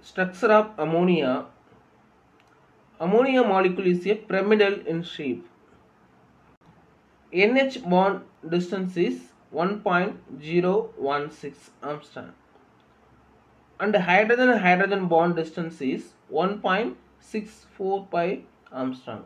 Structure of ammonia. Ammonia molecule is a pyramidal in shape. NH bond distance is 1.016 Armstrong and hydrogen hydrogen bond distance is 1.645 Armstrong.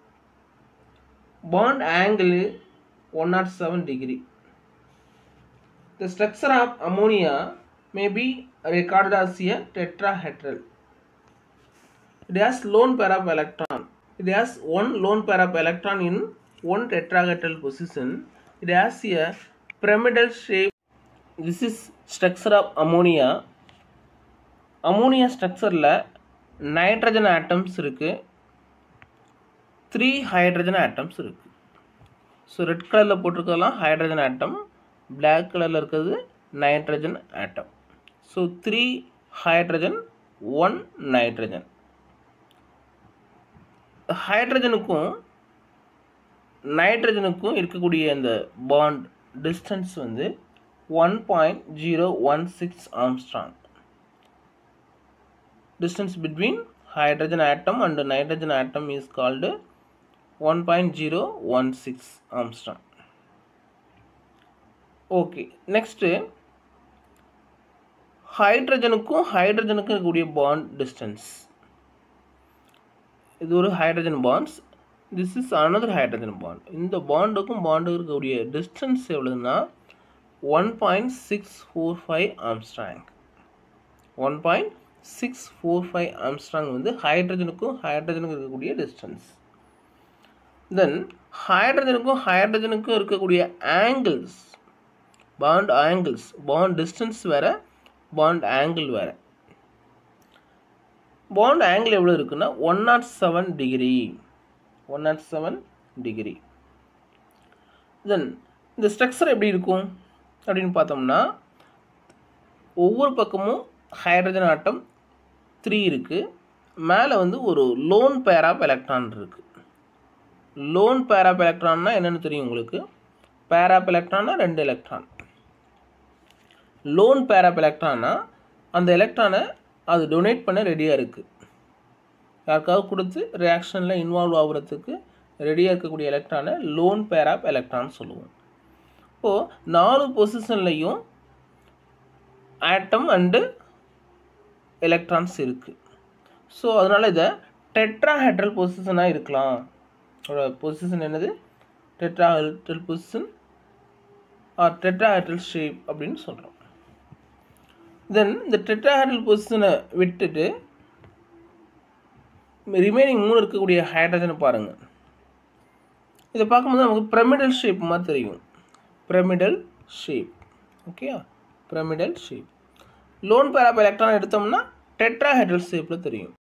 Bond angle 107 degree. The structure of ammonia may be regarded as a tetrahedral. It has lone pair of electron. It has one lone pair of electron in one tetrahedral position. It has a pyramidal shape. This is structure of ammonia. Ammonia ஸ்ட்ரக்சரில் nitrogen atoms இருக்குது three hydrogen atoms இருக்குது so red கலரில் போட்டிருக்கிறதெல்லாம் hydrogen atom black கலரில் இருக்கிறது nitrogen atom so three hydrogen one nitrogen ஹைட்ரஜனுக்கும் நைட்ரஜனுக்கும் இருக்கக்கூடிய அந்த பாண்ட் டிஸ்டன்ஸ் வந்து one point zero one six Armstrong distance between hydrogen atom and nitrogen atom is called 1.016 Armstrong. Okay next ஹைட்ரஜனுக்கும் ஹைட்ரஜனுக்கும் இருக்கக்கூடிய பாண்ட் டிஸ்டன்ஸ் இது ஒரு hydrogen bonds this is another hydrogen bond இந்த பாண்டுக்கும் பாண்டுக்கும் இருக்கக்கூடிய டிஸ்டன்ஸ் எவ்வளோன்னா one point six four five Armstrong one point six four five Armstrong வந்து ஹைட்ரஜனுக்கும் ஹைட்ரஜனுக்கும் இருக்கக்கூடிய டிஸ்டன்ஸ் தென் ஹைட்ரஜனுக்கும் ஹைட்ரஜனுக்கும் இருக்கக்கூடிய angles bond angles bond distance வேறு பாண்ட் ஆங்கிள் வேறு பாண்ட் ஆங்கிள் எவ்வளோ இருக்குன்னா one naught seven degree one naught seven degree then இந்த ஸ்ட்ரக்சர் எப்படி இருக்கும் அப்படின்னு பார்த்தோம்னா ஒவ்வொரு பக்கமும் ஹைட்ரஜன் ஆட்டம் த்ரீ இருக்குது மேலே வந்து ஒரு லோன் பேர் ஆஃப் எலக்ட்ரான் இருக்குது லோன் பேர் ஆஃப் எலக்ட்ரான்னா என்னென்னு தெரியும் உங்களுக்கு பேர் ஆஃப் எலக்ட்ரான்னா ரெண்டு எலக்ட்ரான் லோன் பேர் ஆஃப் எலக்ட்ரான்னா அந்த எலக்ட்ரானை அது டொனேட் பண்ண ரெடியாக இருக்குது யாருக்காவது கொடுத்து ரியாக்ஷனில் இன்வால்வ் ஆகுறதுக்கு ரெடியாக இருக்கக்கூடிய எலக்ட்ரானை லோன் பேர் ஆஃப் எலக்ட்ரான் சொல்லுவோம் இப்போது நாலு பொசிஷன்லையும் ஆட்டம் அண்டு எலக்ட்ரான்ஸ் இருக்குது ஸோ அதனால் இதை டெட்ராஹெட்ரல் பொசிஷனாக இருக்கலாம் அதோட பொசிஷன் என்னது tetrahedral position or tetrahedral shape அப்படின்னு சொல்கிறோம் தென் இந்த டெட்ராஹெட்ரல் பொசிஷனை விட்டுட்டு ரிமைனிங் மூணு இருக்கக்கூடிய ஹைட்ரஜனை பாருங்கள் இதை பார்க்கும்போது நமக்கு பிரமிடல் ஷேப் மாதிரி தெரியும் pyramidal shape okay pyramidal shape lone pair of electron எடுத்தோம்னா டெட்ராஹெட்ரல் ஷேப்பில் தெரியும்